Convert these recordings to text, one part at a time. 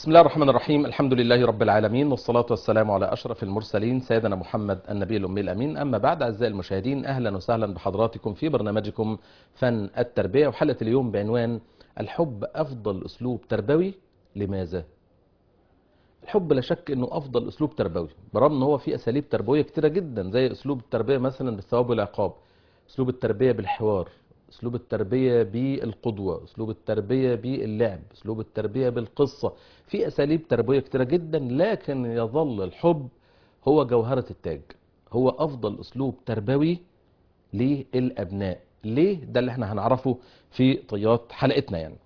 بسم الله الرحمن الرحيم الحمد لله رب العالمين والصلاة والسلام على أشرف المرسلين سيدنا محمد النبي الأمي الأمين أما بعد أعزائي المشاهدين أهلا وسهلا بحضراتكم في برنامجكم فن التربية وحلقة اليوم بعنوان الحب أفضل أسلوب تربوي لماذا؟ الحب لا شك انه افضل اسلوب تربوي برغم ان هو في اساليب تربويه كتيره جدا زي اسلوب التربيه مثلا بالثواب والعقاب اسلوب التربيه بالحوار اسلوب التربيه بالقدوه اسلوب التربيه باللعب اسلوب التربيه بالقصه في اساليب تربويه كتيره جدا لكن يظل الحب هو جوهره التاج هو افضل اسلوب تربوي للابناء ليه ده اللي احنا هنعرفه في طيات حلقتنا يعني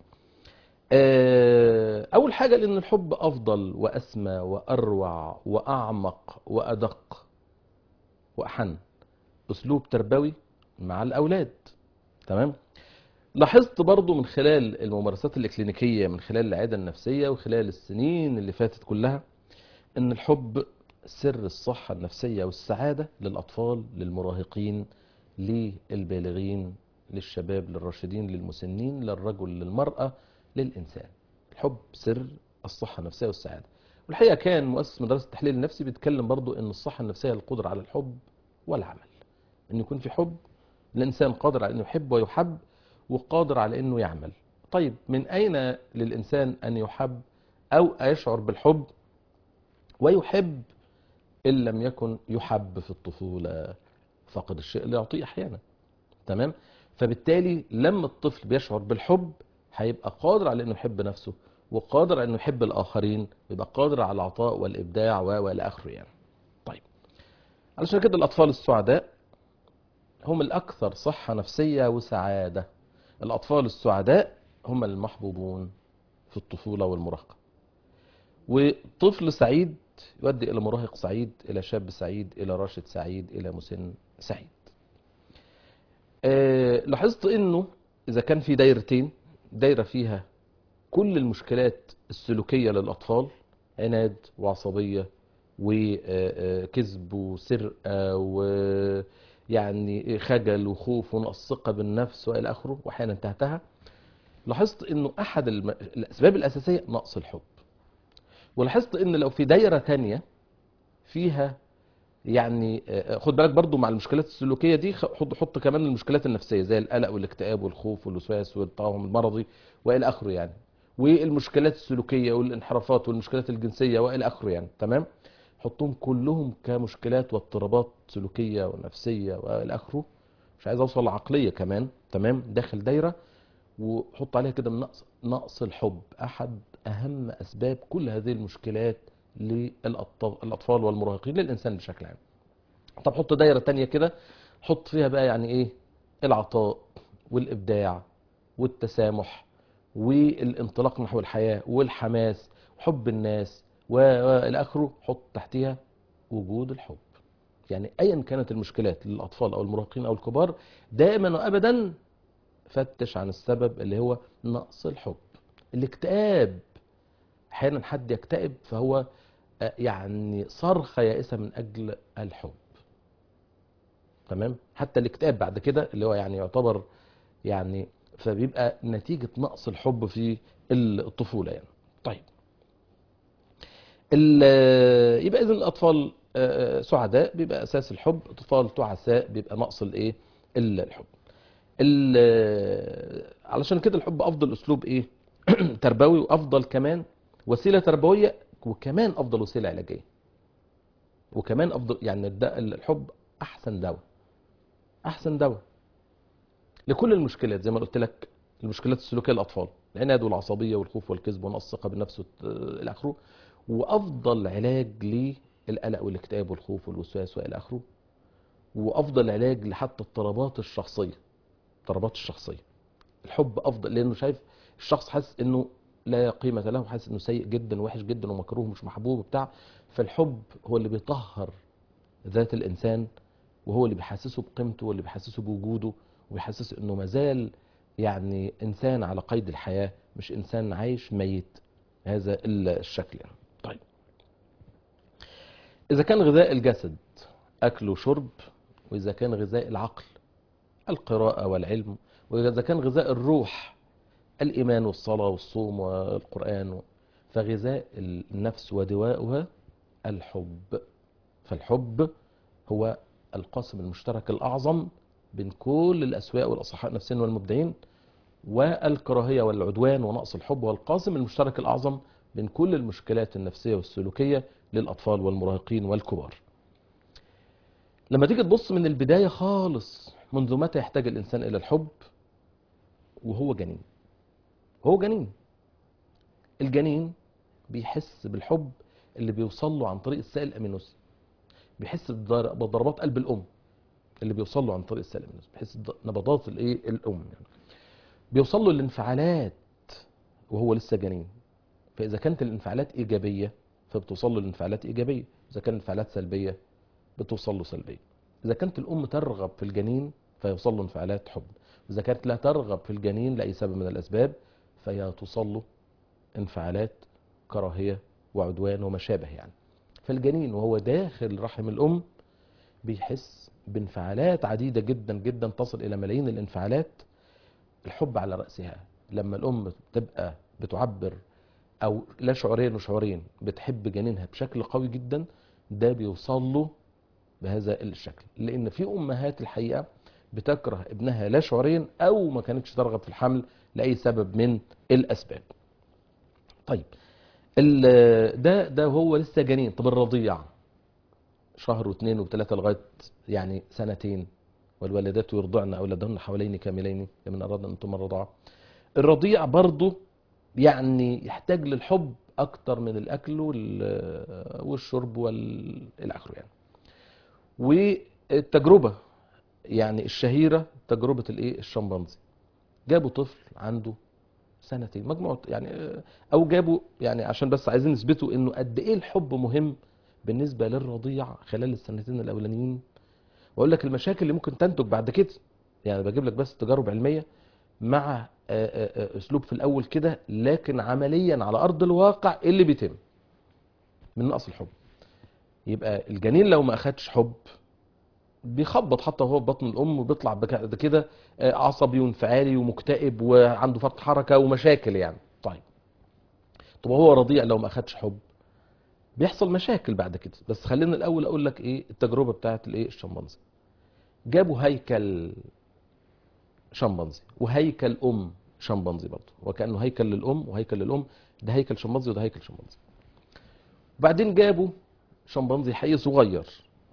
أول حاجة لأن الحب أفضل وأسمى وأروع وأعمق وأدق وأحن أسلوب تربوي مع الأولاد تمام لاحظت برضو من خلال الممارسات الإكلينيكية من خلال العيادة النفسية وخلال السنين اللي فاتت كلها أن الحب سر الصحة النفسية والسعادة للأطفال للمراهقين للبالغين للشباب للراشدين للمسنين للرجل للمرأة للإنسان الحب سر الصحة النفسية والسعادة والحقيقة كان مؤسس مدرسة التحليل النفسي بيتكلم برضو أن الصحة النفسية القدرة على الحب والعمل أن يكون في حب الإنسان قادر على أنه يحب ويحب وقادر على أنه يعمل طيب من أين للإنسان أن يحب أو يشعر بالحب ويحب إن لم يكن يحب في الطفولة فقد الشيء اللي يعطيه أحيانا تمام فبالتالي لما الطفل بيشعر بالحب هيبقى قادر على انه يحب نفسه وقادر على انه يحب الاخرين يبقى قادر على العطاء والابداع والى اخره يعني طيب علشان كده الاطفال السعداء هم الاكثر صحة نفسية وسعادة الاطفال السعداء هم المحبوبون في الطفولة والمراهقة وطفل سعيد يؤدي الى مراهق سعيد الى شاب سعيد الى راشد سعيد الى مسن سعيد أه لاحظت انه اذا كان في دايرتين دايرة فيها كل المشكلات السلوكية للأطفال عناد وعصبية وكذب وسرقة ويعني خجل وخوف ونقص ثقة بالنفس وإلى آخره وأحيانا انتهتها لاحظت إنه أحد الم... الأسباب الأساسية نقص الحب ولاحظت إن لو في دايرة تانية فيها يعني خد بالك برضو مع المشكلات السلوكيه دي حط حط كمان المشكلات النفسيه زي القلق والاكتئاب والخوف والوسواس والتوهم المرضي والى اخره يعني والمشكلات السلوكيه والانحرافات والمشكلات الجنسيه والى اخره يعني تمام حطهم كلهم كمشكلات واضطرابات سلوكيه ونفسيه والى اخره مش عايز اوصل لعقليه كمان تمام داخل دايره وحط عليها كده من نقص نقص الحب احد اهم اسباب كل هذه المشكلات للأطفال والمراهقين للإنسان بشكل عام طب حط دايرة تانية كده حط فيها بقى يعني إيه العطاء والإبداع والتسامح والانطلاق نحو الحياة والحماس وحب الناس وإلى آخره حط تحتها وجود الحب يعني أيا كانت المشكلات للأطفال أو المراهقين أو الكبار دائما وأبدا فتش عن السبب اللي هو نقص الحب الاكتئاب احيانا حد يكتئب فهو يعني صرخة يائسة من أجل الحب تمام حتى الاكتئاب بعد كده اللي هو يعني يعتبر يعني فبيبقى نتيجة نقص الحب في الطفولة يعني طيب يبقى إذن الأطفال سعداء بيبقى أساس الحب أطفال تعساء بيبقى نقص الإيه الحب علشان كده الحب أفضل أسلوب إيه تربوي وأفضل كمان وسيله تربويه وكمان افضل وسيله علاجيه وكمان افضل يعني الحب احسن دواء احسن دواء لكل المشكلات زي ما قلت لك المشكلات السلوكيه للاطفال العناد والعصبيه والخوف والكذب ونقص الثقه بالنفس الى اخره وافضل علاج للقلق والاكتئاب والخوف والوسواس والى اخره وافضل علاج لحتى اضطرابات الشخصيه اضطرابات الشخصيه الحب افضل لانه شايف الشخص حاسس انه لا قيمة له حاسس انه سيء جدا ووحش جدا ومكروه مش محبوب وبتاع فالحب هو اللي بيطهر ذات الانسان وهو اللي بيحسسه بقيمته واللي بيحسسه بوجوده وبيحسسه انه مازال يعني انسان على قيد الحياة مش انسان عايش ميت هذا الشكل يعني. طيب اذا كان غذاء الجسد اكل وشرب واذا كان غذاء العقل القراءة والعلم واذا كان غذاء الروح الإيمان والصلاة والصوم والقرآن فغذاء النفس ودواؤها الحب فالحب هو القاسم المشترك الأعظم بين كل الأسواق والأصحاء النفسيين والمبدعين والكراهية والعدوان ونقص الحب هو القاسم المشترك الأعظم بين كل المشكلات النفسية والسلوكية للأطفال والمراهقين والكبار لما تيجي تبص من البداية خالص منذ متى يحتاج الإنسان إلى الحب وهو جنين هو جنين الجنين بيحس بالحب اللي بيوصل له عن طريق السائل الأمينوسي بيحس بضر- بضربات قلب الأم اللي بيوصل له عن طريق السائل الأمينوسي بيحس بنبضات الايه الأم يعني. بيوصل له الانفعالات وهو لسه جنين فإذا كانت الانفعالات إيجابية فبتوصل له الانفعالات إيجابية إذا كانت الانفعالات سلبية بتوصل له سلبية إذا كانت الأم ترغب في الجنين فيوصل له انفعالات حب إذا كانت لا ترغب في الجنين لأي سبب من الأسباب فهي توصل له انفعالات كراهية وعدوان وما شابه يعني فالجنين وهو داخل رحم الأم بيحس بانفعالات عديدة جدا جدا تصل إلى ملايين الانفعالات الحب على رأسها لما الأم تبقى بتعبر أو لا شعورين وشعورين بتحب جنينها بشكل قوي جدا ده بيوصل له بهذا الشكل لأن في أمهات الحقيقة بتكره ابنها لا شعوريا أو ما كانتش ترغب في الحمل لأي سبب من الأسباب طيب ال- ده ده هو لسه جنين طب الرضيع شهر واثنين وثلاثة لغاية يعني سنتين والوالدات يرضعن أولادهن حوالين كاملين لمن أراد أن تم الرضاعة الرضيع برضه يعني يحتاج للحب أكتر من الأكل وال- والشرب والى آخره يعني والتجربة يعني الشهيرة تجربة الايه الشمبانزي جابوا طفل عنده سنتين مجموعة يعني او جابوا يعني عشان بس عايزين نثبتوا انه قد ايه الحب مهم بالنسبة للرضيع خلال السنتين الاولانيين واقول لك المشاكل اللي ممكن تنتج بعد كده يعني بجيب لك بس تجارب علمية مع آه، آه، آه، اسلوب في الاول كده لكن عمليا على ارض الواقع إيه اللي بيتم من نقص الحب يبقى الجنين لو ما اخدش حب بيخبط حتى وهو في بطن الام وبيطلع بعد كده آه، عصبي وانفعالي ومكتئب وعنده فرط حركه ومشاكل يعني طيب طب هو رضيع لو ما اخدش حب بيحصل مشاكل بعد كده بس خلينا الاول اقول لك ايه التجربه بتاعت الايه الشمبانزي جابوا هيكل شمبانزي وهيكل ام شمبانزي برضه وكانه هيكل للام وهيكل للام ده هيكل شمبانزي وده هيكل شمبانزي وبعدين جابوا شمبانزي حي صغير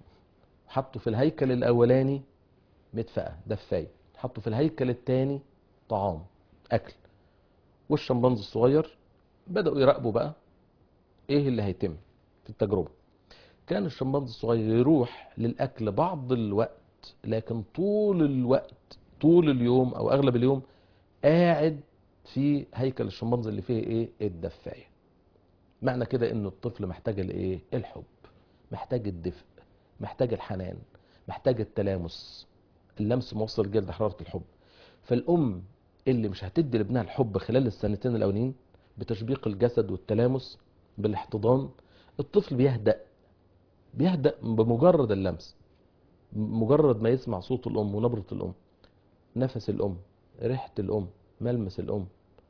حطوا في الهيكل الاولاني مدفأة دفاية حطوا في الهيكل الثاني طعام اكل والشمبانزي الصغير بدأوا يراقبوا بقى ايه اللي هيتم في التجربة كان الشمبانزي الصغير يروح للاكل بعض الوقت لكن طول الوقت طول اليوم او اغلب اليوم قاعد في هيكل الشمبانزي اللي فيه ايه الدفاية معنى كده ان الطفل محتاج الايه الحب محتاج الدفء محتاج الحنان محتاج التلامس اللمس موصل جلد حرارة الحب فالأم اللي مش هتدي لابنها الحب خلال السنتين الأولين بتشبيق الجسد والتلامس بالاحتضان الطفل بيهدأ بيهدأ بمجرد اللمس مجرد ما يسمع صوت الأم ونبرة الأم نفس الأم ريحة الأم ملمس الأم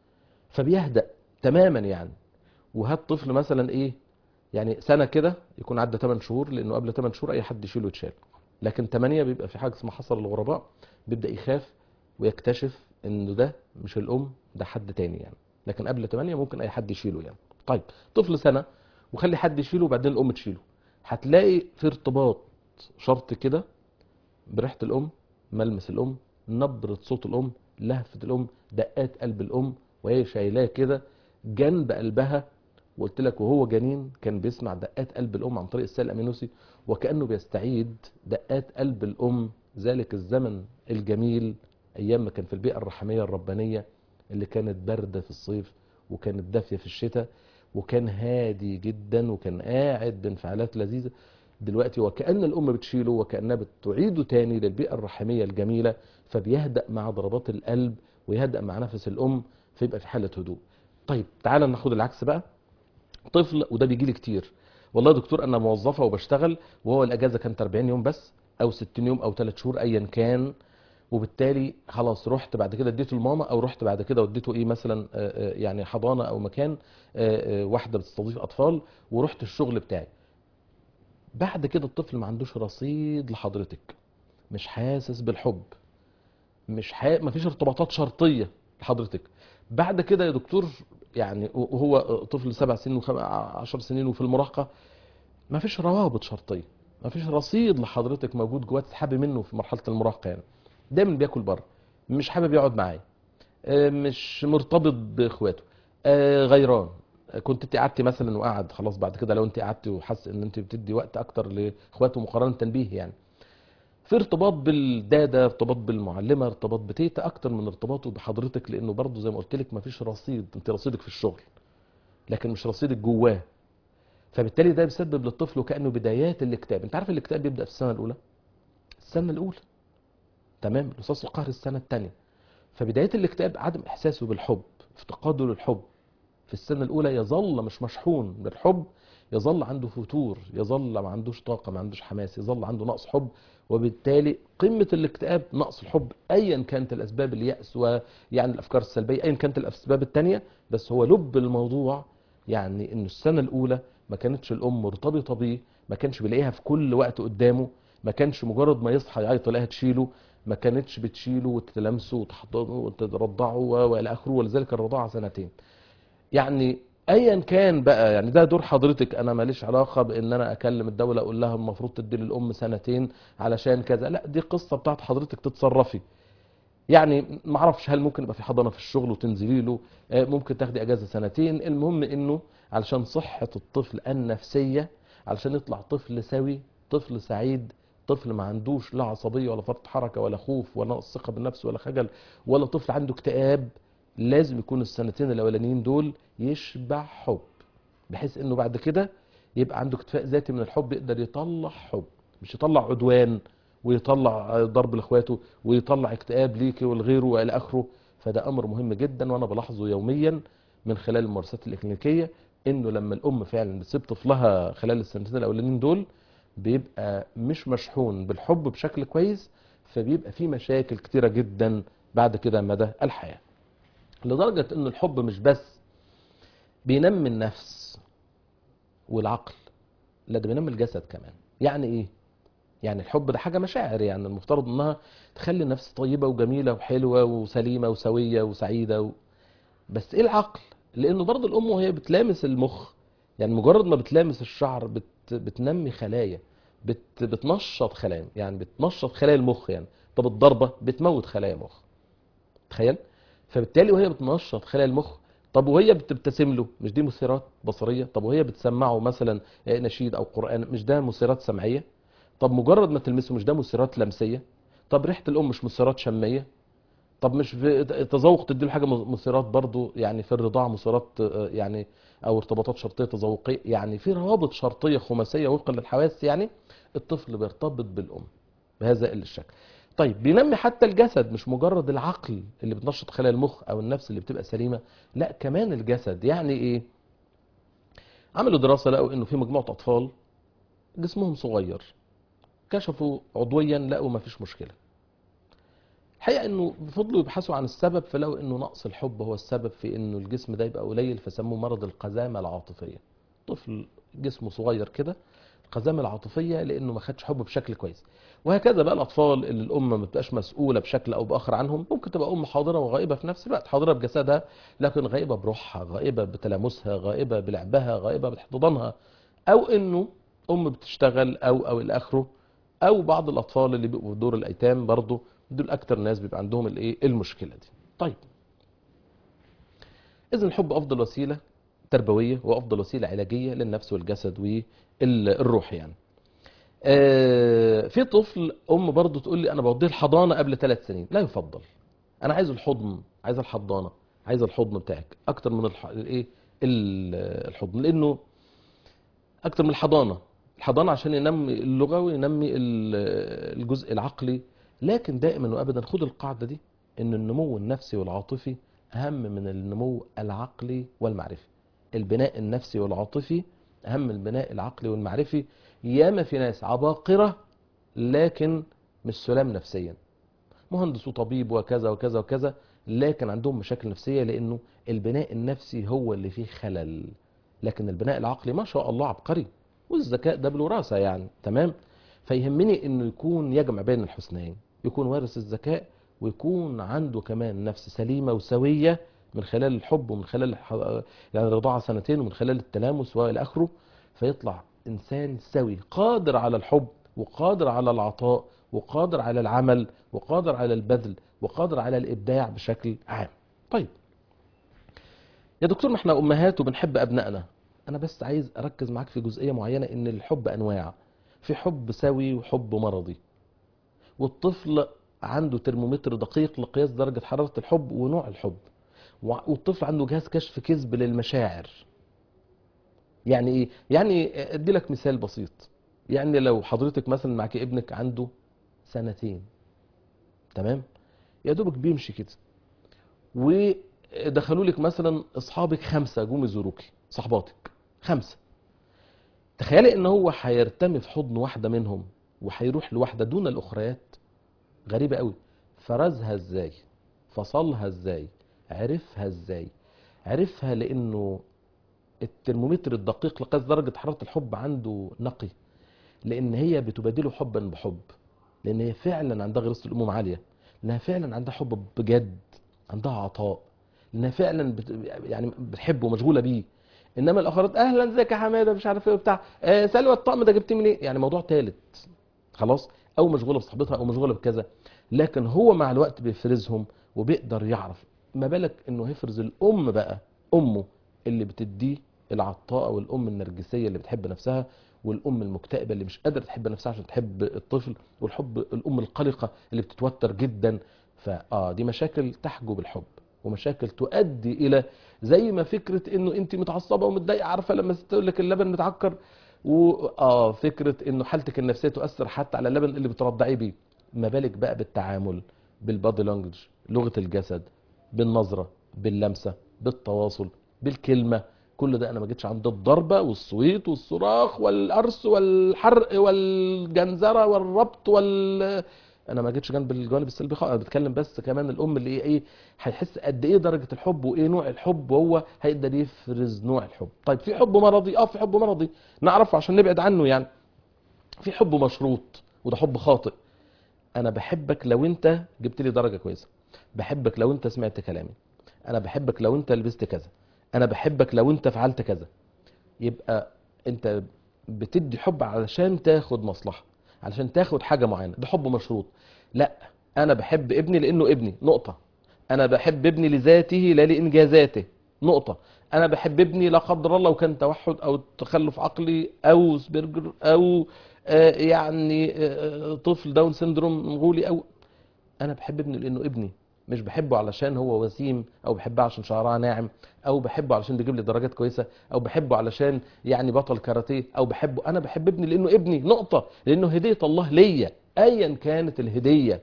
فبيهدأ تماما يعني وهات طفل مثلا ايه يعني سنه كده يكون عدى 8 شهور لانه قبل 8 شهور اي حد يشيله يتشال لكن 8 بيبقى في حاجه اسمها حصر الغرباء بيبدا يخاف ويكتشف انه ده مش الام ده حد تاني يعني لكن قبل 8 ممكن اي حد يشيله يعني طيب طفل سنه وخلي حد يشيله وبعدين الام تشيله هتلاقي في ارتباط شرط كده بريحه الام ملمس الام نبره صوت الام لهفه الام دقات قلب الام وهي شايلاه كده جنب قلبها وقلت لك وهو جنين كان بيسمع دقات قلب الام عن طريق السائل الامينوسي وكانه بيستعيد دقات قلب الام ذلك الزمن الجميل ايام ما كان في البيئه الرحميه الربانيه اللي كانت بارده في الصيف وكانت دافيه في الشتاء وكان هادي جدا وكان قاعد بانفعالات لذيذه دلوقتي وكأن الأم بتشيله وكأنها بتعيده تاني للبيئة الرحمية الجميلة فبيهدأ مع ضربات القلب ويهدأ مع نفس الأم فيبقى في حالة هدوء طيب تعالى ناخد العكس بقى طفل وده بيجي لي كتير والله يا دكتور انا موظفه وبشتغل وهو الاجازه كانت 40 يوم بس او 60 يوم او 3 شهور ايا كان وبالتالي خلاص رحت بعد كده اديته لماما او رحت بعد كده وديته ايه مثلا آه، آه، يعني حضانه او مكان آه، آه، واحده بتستضيف اطفال ورحت الشغل بتاعي بعد كده الطفل ما عندوش رصيد لحضرتك مش حاسس بالحب مش ح... مفيش ارتباطات شرطيه لحضرتك بعد كده يا دكتور يعني وهو طفل سبع سنين وعشر سنين وفي المراهقه مفيش روابط شرطيه مفيش رصيد لحضرتك موجود جواه تسحبي منه في مرحله المراهقه يعني دايما بياكل بره مش حابب يقعد معايا آه، مش مرتبط باخواته آه، غيران آه، كنت انت قعدتي مثلا وقعد خلاص بعد كده لو انت قعدتي وحاسس ان انت بتدي وقت اكتر لاخواته مقارنه بيه يعني في ارتباط بالداده ارتباط بالمعلمه ارتباط بتيتا اكتر من ارتباطه بحضرتك لانه برضه زي ما قلت لك مفيش رصيد انت رصيدك في الشغل لكن مش رصيدك جواه فبالتالي ده بيسبب للطفل وكانه بدايات الاكتئاب انت عارف الاكتئاب بيبدا في السنه الاولى السنه الاولى تمام رصاص القهر السنه الثانيه فبدايه الاكتئاب عدم احساسه بالحب افتقاده للحب في السنه الاولى يظل مش مشحون بالحب يظل عنده فتور يظل ما عندوش طاقه ما عندوش حماس يظل عنده نقص حب وبالتالي قمه الاكتئاب نقص الحب ايا كانت الاسباب الياس ويعني الافكار السلبيه ايا كانت الاسباب الثانيه بس هو لب الموضوع يعني انه السنه الاولى ما كانتش الام مرتبطه بيه ما كانش بيلاقيها في كل وقت قدامه ما كانش مجرد ما يصحى يعيط يلاقيها تشيله ما كانتش بتشيله وتلمسه وتحضنه وترضعه و- والى اخره ولذلك الرضاعه سنتين يعني ايا كان بقى يعني ده دور حضرتك انا ماليش علاقه بان انا اكلم الدوله اقول لها المفروض تدي للام سنتين علشان كذا لا دي قصه بتاعت حضرتك تتصرفي يعني ما اعرفش هل ممكن يبقى في حضانه في الشغل وتنزلي له آه، ممكن تاخدي اجازه سنتين المهم انه علشان صحه الطفل النفسيه علشان يطلع طفل سوي طفل سعيد طفل ما عندوش لا عصبيه ولا فرط حركه ولا خوف ولا نقص ثقه بالنفس ولا خجل ولا طفل عنده اكتئاب لازم يكون السنتين الاولانيين دول يشبع حب بحيث انه بعد كده يبقى عنده اكتفاء ذاتي من الحب يقدر يطلع حب مش يطلع عدوان ويطلع ضرب لاخواته ويطلع اكتئاب ليكي والغيره والى اخره فده امر مهم جدا وانا بلاحظه يوميا من خلال الممارسات الاكلينيكيه انه لما الام فعلا بتسيب طفلها خلال السنتين الاولانيين دول بيبقى مش مشحون بالحب بشكل كويس فبيبقى في مشاكل كتيره جدا بعد كده مدى الحياه لدرجه ان الحب مش بس بينمي النفس والعقل لا ده بينمي الجسد كمان يعني ايه يعني الحب ده حاجه مشاعر يعني المفترض انها تخلي النفس طيبه وجميله وحلوه وسليمه وسويه وسعيده و... بس ايه العقل لانه برضه الام وهي بتلامس المخ يعني مجرد ما بتلامس الشعر بت... بتنمي خلايا بت... بتنشط خلايا يعني بتنشط خلايا المخ يعني طب الضربه بتموت خلايا مخ تخيل فبالتالي وهي بتنشط خلايا المخ طب وهي بتبتسم له مش دي مثيرات بصريه طب وهي بتسمعه مثلا نشيد او قران مش ده مثيرات سمعيه طب مجرد ما تلمسه مش ده مثيرات لمسيه طب ريحه الام مش مثيرات شميه طب مش في تذوق تديله حاجه مثيرات برضو يعني في الرضاعه مثيرات آه، يعني او ارتباطات شرطيه تذوقيه يعني في روابط شرطيه خماسيه وفقا للحواس يعني الطفل بيرتبط بالام بهذا الشكل طيب بينمي حتى الجسد مش مجرد العقل اللي بتنشط خلايا المخ او النفس اللي بتبقى سليمه لا كمان الجسد يعني ايه عملوا دراسه لقوا انه في مجموعه اطفال جسمهم صغير كشفوا عضويا لقوا ما فيش مشكله الحقيقه انه فضلوا يبحثوا عن السبب فلقوا انه نقص الحب هو السبب في انه الجسم ده يبقى قليل فسموه مرض القزامه العاطفيه طفل جسمه صغير كده القزامه العاطفيه لانه ما خدش حب بشكل كويس وهكذا بقى الاطفال اللي الام ما بتبقاش مسؤوله بشكل او باخر عنهم ممكن تبقى ام حاضره وغائبه في نفس الوقت حاضره بجسدها لكن غائبه بروحها غائبه بتلامسها غائبه بلعبها غائبه باحتضانها او انه ام بتشتغل او او الى اخره او بعض الاطفال اللي بيبقوا في دور الايتام برضه دول اكتر ناس بيبقى عندهم الايه المشكله دي طيب اذا الحب افضل وسيله تربويه وافضل وسيله علاجيه للنفس والجسد والروح يعني آه، في طفل ام برضه تقول لي انا بوديه الحضانه قبل ثلاث سنين لا يفضل انا عايز الحضن عايز الحضانه عايز الحضن بتاعك اكتر من الح... الايه ال- الحضن لانه اكتر من الحضانه الحضانه عشان ينمي اللغه وينمي ال- الجزء العقلي لكن دائما وابدا خد القاعده دي ان النمو النفسي والعاطفي اهم من النمو العقلي والمعرفي البناء النفسي والعاطفي اهم من البناء العقلي والمعرفي ياما في ناس عباقره لكن مش سلام نفسيا مهندس وطبيب وكذا وكذا وكذا لكن عندهم مشاكل نفسيه لانه البناء النفسي هو اللي فيه خلل لكن البناء العقلي ما شاء الله عبقري والذكاء ده بالوراثه يعني تمام فيهمني انه يكون يجمع بين الحسنين يكون وارث الذكاء ويكون عنده كمان نفس سليمه وسويه من خلال الحب ومن خلال الح- يعني الرضاعه سنتين ومن خلال التلامس والى اخره فيطلع انسان سوي قادر على الحب وقادر على العطاء وقادر على العمل وقادر على البذل وقادر على الابداع بشكل عام طيب يا دكتور ما احنا امهات وبنحب ابنائنا انا بس عايز اركز معاك في جزئيه معينه ان الحب انواع في حب سوي وحب مرضي والطفل عنده ترمومتر دقيق لقياس درجه حراره الحب ونوع الحب وع- والطفل عنده جهاز كشف كذب للمشاعر يعني ايه يعني ادي لك مثال بسيط يعني لو حضرتك مثلا معاك ابنك عنده سنتين تمام يا دوبك بيمشي كده ودخلوا لك مثلا اصحابك خمسه جم يزوروكي صحباتك خمسه تخيلي ان هو هيرتمي في حضن واحده منهم وهيروح لواحده دون الاخريات غريبه قوي فرزها ازاي فصلها ازاي عرفها ازاي عرفها لانه الترمومتر الدقيق لقياس درجه حراره الحب عنده نقي لان هي بتبادله حبا بحب لان هي فعلا عندها غريزه الامومه عاليه لانها فعلا عندها حب بجد عندها عطاء لانها فعلا بت... يعني بتحبه ومشغوله بيه انما الاخرات اهلا ازيك يا حماده مش عارف ايه وبتاع آه سلوى الطقم ده جبتيه منين يعني موضوع ثالث خلاص او مشغوله بصاحبتها او مشغوله بكذا لكن هو مع الوقت بيفرزهم وبيقدر يعرف ما بالك انه هيفرز الام بقى امه اللي بتديه العطاء والام النرجسيه اللي بتحب نفسها والام المكتئبه اللي مش قادره تحب نفسها عشان تحب الطفل والحب الام القلقه اللي بتتوتر جدا فاه دي مشاكل تحجب الحب ومشاكل تؤدي الى زي ما فكره انه انت متعصبه ومتضايقه عارفه لما تقول لك اللبن متعكر واه فكره انه حالتك النفسيه تؤثر حتى على اللبن اللي بترضعيه بيه ما بالك بقى بالتعامل بالبادي لانجوج لغه الجسد بالنظره باللمسه بالتواصل بالكلمه كل ده انا ما جيتش عند الضربه والصويت والصراخ والقرص والحرق والجنزره والربط وال انا ما جيتش جنب الجوانب السلبي خالص انا بتكلم بس كمان الام اللي ايه ايه هيحس قد ايه درجه الحب وايه نوع الحب وهو هيقدر يفرز نوع الحب طيب في حب مرضي اه في حب مرضي نعرفه عشان نبعد عنه يعني في حب مشروط وده حب خاطئ انا بحبك لو انت جبت لي درجه كويسه بحبك لو انت سمعت كلامي انا بحبك لو انت لبست كذا انا بحبك لو انت فعلت كذا يبقى انت بتدي حب علشان تاخد مصلحه علشان تاخد حاجه معينه ده حب مشروط لا انا بحب ابني لانه ابني نقطه انا بحب ابني لذاته لا لانجازاته نقطه انا بحب ابني لا قدر الله وكان توحد او تخلف عقلي او سبرجر او آه، يعني آه، طفل داون سيندروم غولي او انا بحب ابني لانه ابني مش بحبه علشان هو وسيم او بحبها عشان شعرها ناعم او بحبه علشان بيجيب لي درجات كويسه او بحبه علشان يعني بطل كاراتيه او بحبه انا بحب ابني لانه ابني نقطه لانه هديه الله ليا ايا كانت الهديه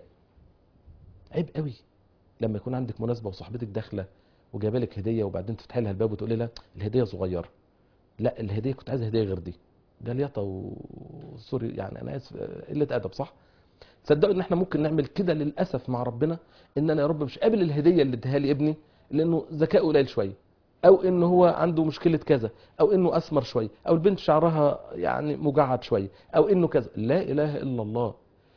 عيب قوي لما يكون عندك مناسبه وصاحبتك داخله وجايبه لك هديه وبعدين تفتحي لها الباب وتقولي لها الهديه صغيره لا الهديه كنت عايز هديه غير دي جليطه وسوري يعني انا اسف قله ادب صح تصدقوا ان احنا ممكن نعمل كده للاسف مع ربنا ان انا يا رب مش قابل الهديه اللي اديها لي ابني لانه ذكائه قليل شويه او ان هو عنده مشكله كذا او انه اسمر شويه او البنت شعرها يعني مجعد شويه او انه كذا لا اله الا الله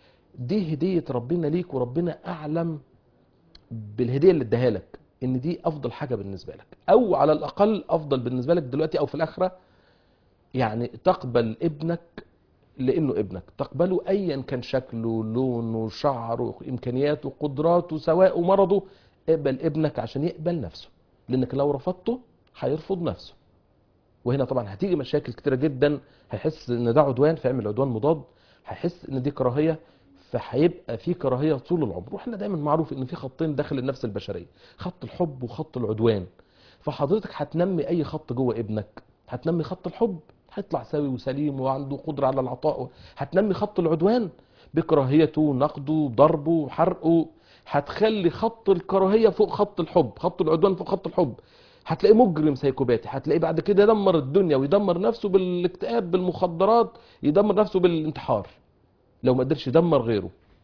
دي هديه ربنا ليك وربنا اعلم بالهديه اللي اداها لك ان دي افضل حاجه بالنسبه لك او على الاقل افضل بالنسبه لك دلوقتي او في الاخره يعني تقبل ابنك لانه ابنك تقبله ايا كان شكله لونه شعره امكانياته قدراته سواء مرضه اقبل ابنك عشان يقبل نفسه لانك لو رفضته هيرفض نفسه وهنا طبعا هتيجي مشاكل كتيره جدا هيحس ان ده عدوان فيعمل عدوان مضاد هيحس ان دي كراهيه فهيبقى في كراهيه طول العمر واحنا دايما معروف ان في خطين داخل النفس البشريه خط الحب وخط العدوان فحضرتك هتنمي اي خط جوه ابنك هتنمي خط الحب هيطلع سوي وسليم وعنده قدره على العطاء هتنمي خط العدوان بكراهيته نقده ضربه حرقه هتخلي خط الكراهيه فوق خط الحب خط العدوان فوق خط الحب هتلاقيه مجرم سيكوباتي هتلاقيه بعد كده يدمر الدنيا ويدمر نفسه بالاكتئاب بالمخدرات يدمر نفسه بالانتحار لو ما قدرش يدمر غيره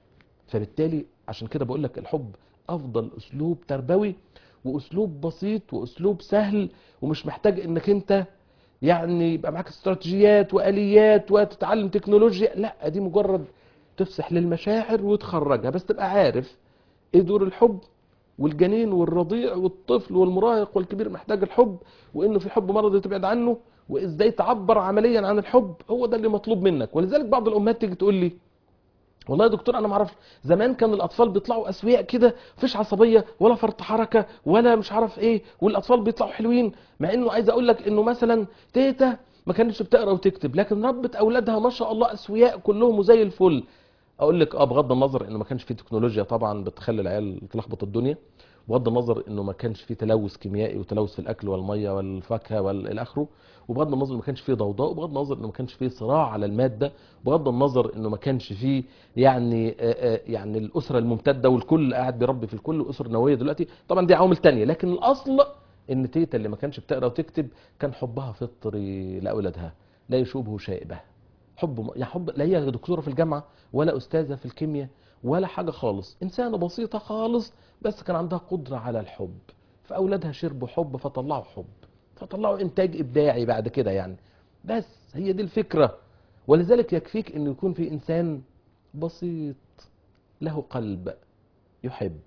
فبالتالي عشان كده بقول لك الحب افضل اسلوب تربوي واسلوب بسيط واسلوب سهل ومش محتاج انك انت يعني يبقى معاك استراتيجيات واليات وتتعلم تكنولوجيا لا دي مجرد تفسح للمشاعر وتخرجها بس تبقى عارف ايه دور الحب والجنين والرضيع والطفل والمراهق والكبير محتاج الحب وانه في حب مرضي تبعد عنه وازاي تعبر عمليا عن الحب هو ده اللي مطلوب منك ولذلك بعض الامهات تيجي تقول لي والله يا دكتور انا ما اعرفش زمان كان الاطفال بيطلعوا اسوياء كده مفيش عصبيه ولا فرط حركه ولا مش عارف ايه والاطفال بيطلعوا حلوين مع انه عايز اقول لك انه مثلا تيتا ما كانتش بتقرا وتكتب لكن ربت اولادها ما شاء الله اسوياء كلهم وزي الفل اقول لك اه بغض النظر انه ما كانش في تكنولوجيا طبعا بتخلي العيال تلخبط الدنيا بغض النظر انه ما كانش في تلوث كيميائي وتلوث في الاكل والميه والفاكهه والى اخره وبغض النظر انه ما كانش فيه ضوضاء وبغض النظر انه ما كانش فيه صراع على الماده بغض النظر انه ما كانش فيه يعني آه، آه، يعني الاسره الممتده والكل قاعد بيربي في الكل واسره نوويه دلوقتي طبعا دي عوامل تانية لكن الاصل ان تيتا اللي ما كانش بتقرا وتكتب كان حبها فطري لاولادها لا يشوبه شائبه حب يا حب لا هي دكتوره في الجامعه ولا استاذه في الكيمياء ولا حاجه خالص انسانه بسيطه خالص بس كان عندها قدره على الحب فاولادها شربوا حب فطلعوا حب فطلعوا انتاج ابداعي بعد كده يعني بس هي دي الفكره ولذلك يكفيك انه يكون في انسان بسيط له قلب يحب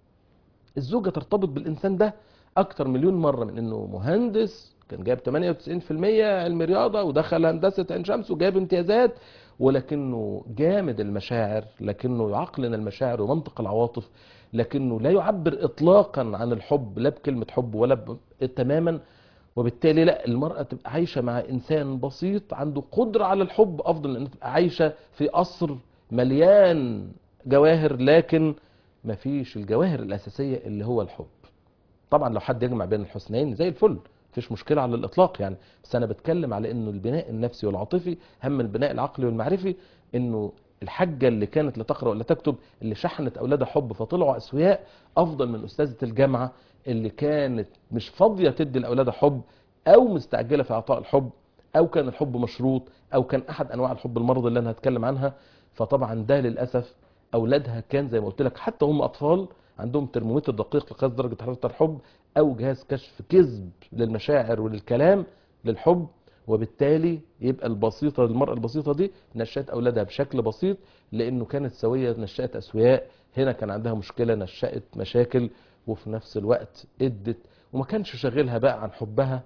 الزوجه ترتبط بالانسان ده اكتر مليون مره من انه مهندس كان جايب 98% علم رياضه ودخل هندسه عين شمس وجايب امتيازات ولكنه جامد المشاعر لكنه يعقلن المشاعر ومنطق العواطف لكنه لا يعبر اطلاقا عن الحب لا بكلمه حب ولا ب... تماما وبالتالي لا المرأة تبقى عايشة مع إنسان بسيط عنده قدرة على الحب أفضل من أن تبقى عايشة في قصر مليان جواهر لكن مفيش الجواهر الأساسية اللي هو الحب طبعا لو حد يجمع بين الحسنين زي الفل مفيش مشكلة على الإطلاق يعني بس أنا بتكلم على إنه البناء النفسي والعاطفي هم البناء العقلي والمعرفي إنه الحاجة اللي كانت لا تقرأ ولا تكتب اللي شحنت أولادها حب فطلعوا أسوياء أفضل من أستاذة الجامعة اللي كانت مش فاضية تدي لأولادها حب أو مستعجلة في إعطاء الحب أو كان الحب مشروط أو كان أحد أنواع الحب المرضي اللي أنا هتكلم عنها فطبعا ده للأسف أولادها كان زي ما قلت لك حتى هم أطفال عندهم ترمومتر دقيق لقياس درجة حرارة الحب أو جهاز كشف كذب للمشاعر وللكلام للحب وبالتالي يبقى البسيطة المرأة البسيطة دي نشأت أولادها بشكل بسيط لأنه كانت سوية نشأت أسوياء هنا كان عندها مشكلة نشأت مشاكل وفي نفس الوقت ادت وما كانش شاغلها بقى عن حبها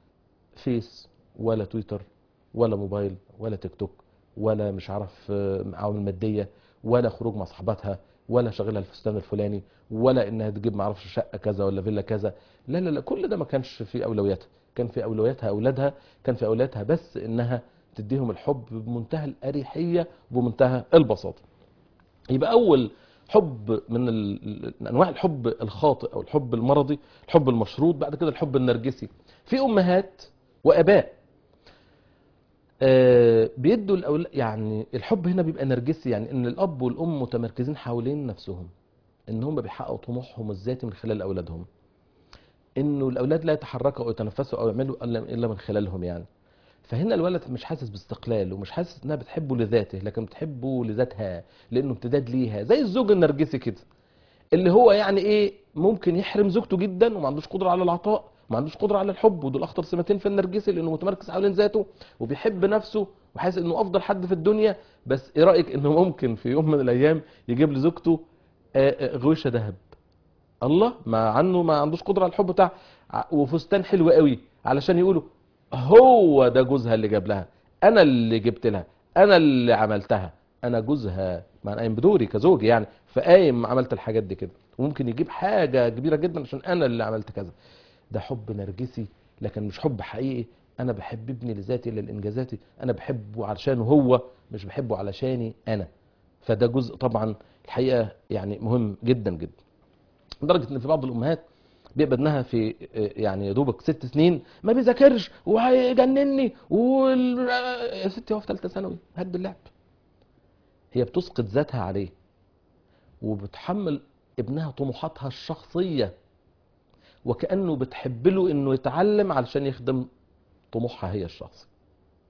فيس ولا تويتر ولا موبايل ولا تيك توك ولا مش عارف عوامل مادية ولا خروج مع صحباتها ولا شاغلها الفستان الفلاني ولا انها تجيب معرفش شقه كذا ولا فيلا كذا لا لا لا كل ده ما كانش في اولوياتها كان في اولوياتها اولادها كان في اولوياتها بس انها تديهم الحب بمنتهى الاريحيه وبمنتهى البساطه يبقى اول حب من ال- انواع الحب الخاطئ او الحب المرضي الحب المشروط بعد كده الحب النرجسي في امهات واباء آه، بيدوا الأول... يعني الحب هنا بيبقى نرجسي يعني ان الاب والام متمركزين حوالين نفسهم ان هم بيحققوا طموحهم الذاتي من خلال اولادهم انه الاولاد لا يتحركوا او يتنفسوا او يعملوا الا إلا من خلالهم يعني فهنا الولد مش حاسس باستقلال ومش حاسس انها بتحبه لذاته لكن بتحبه لذاتها لانه امتداد ليها زي الزوج النرجسي كده اللي هو يعني ايه ممكن يحرم زوجته جدا وما عندوش قدره على العطاء ما عندوش قدره على الحب ودول اخطر سمتين في النرجسي لانه متمركز حوالين ذاته وبيحب نفسه وحاسس انه افضل حد في الدنيا بس ايه رايك انه ممكن في يوم من الايام يجيب لزوجته آه، آه، غويشه ذهب الله ما عنه ما عندوش قدره على الحب بتاع ع- وفستان حلو قوي علشان يقولوا هو ده جوزها اللي جاب لها انا اللي جبت لها انا اللي عملتها انا جوزها ما انا قايم بدوري كزوج يعني فقايم عملت الحاجات دي كده وممكن يجيب حاجه كبيره جدا عشان انا اللي عملت كذا ده حب نرجسي لكن مش حب حقيقي انا بحب ابني لذاتي للانجازاتي انا بحبه علشانه هو مش بحبه علشاني انا فده جزء طبعا الحقيقه يعني مهم جدا جدا لدرجه ان في بعض الامهات بيبقى ابنها في يعني يا دوبك ست سنين ما بيذاكرش وهيجنني وال... يا ستي هو في ثالثه ثانوي هد اللعب هي بتسقط ذاتها عليه وبتحمل ابنها طموحاتها الشخصيه وكانه بتحب له انه يتعلم علشان يخدم طموحها هي الشخصي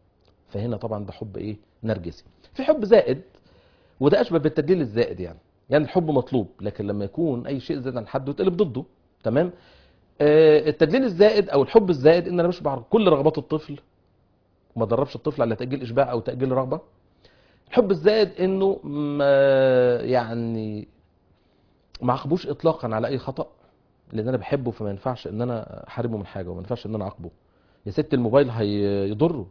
فهنا طبعا ده حب ايه نرجسي في حب زائد وده اشبه بالتدليل الزائد يعني يعني الحب مطلوب لكن لما يكون اي شيء زاد عن حده يتقلب ضده تمام آه، التدليل الزائد او الحب الزائد ان انا بشبع كل رغبات الطفل وما دربش الطفل على تاجيل اشباع او تاجيل رغبه الحب الزائد انه ما يعني ما عاقبوش اطلاقا على اي خطا لان انا بحبه فما ينفعش ان انا احاربه من حاجه وما ينفعش ان انا اعاقبه يا ست الموبايل هيضره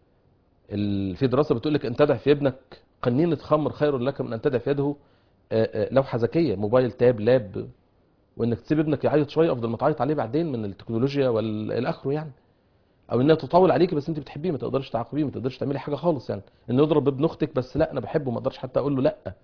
ال- في دراسه بتقول لك ان تدع في ابنك قنينه خمر خير لك من ان تدع في يده آه، آه، لوحه ذكيه موبايل تاب لاب وانك تسيب ابنك يعيط شويه افضل ما تعيط عليه بعدين من التكنولوجيا والى اخره يعني او انها تطول عليكي بس انت بتحبيه ما تقدرش تعاقبيه ما تقدرش تعملي حاجه خالص يعني انه يضرب ابن اختك بس لا انا بحبه ما اقدرش حتى اقول له لا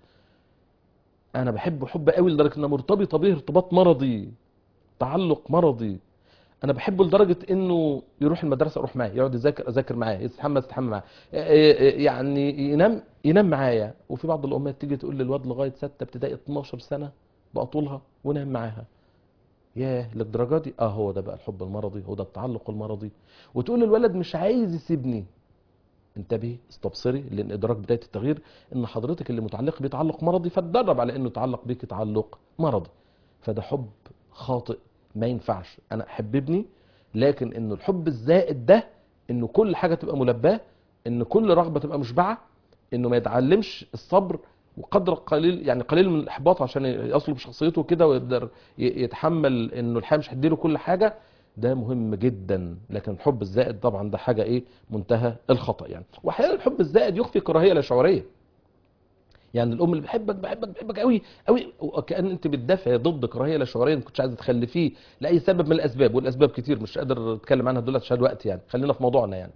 انا بحبه حب قوي لدرجه انها مرتبطه به ارتباط مرضي تعلق مرضي انا بحبه لدرجه انه يروح المدرسه اروح معاه يقعد يذاكر اذاكر معاه يستحمى استحمى معاه إيه إيه يعني ينام ينام معايا وفي بعض الامهات تيجي تقول للواد لغايه 6 ابتدائي 12 سنه بقطولها ونام معاها ياه للدرجه دي اه هو ده بقى الحب المرضي هو ده التعلق المرضي وتقول للولد مش عايز يسيبني انتبهي استبصري لان ادراك بدايه التغيير ان حضرتك اللي متعلق بيه تعلق مرضي فتدرب على انه يتعلق بيك تعلق مرضي فده حب خاطئ ما ينفعش انا احب ابني لكن انه الحب الزائد ده انه كل حاجه تبقى ملباه ان كل رغبه تبقى مشبعه انه ما يتعلمش الصبر وقدر قليل يعني قليل من الاحباط عشان يصلب شخصيته كده ويقدر ي- يتحمل انه الحياه مش هتديله كل حاجه ده مهم جدا لكن الحب الزائد طبعا ده حاجه ايه منتهى الخطا يعني واحيانا الحب الزائد يخفي كراهيه لا شعوريه يعني الام اللي بحبك بحبك بحبك قوي قوي وكان انت بتدافع ضد كراهيه لا شعوريه ما كنتش عايزه تخلفيه لاي سبب من الاسباب والاسباب كتير مش قادر اتكلم عنها دلوقتي عشان الوقت يعني خلينا في موضوعنا يعني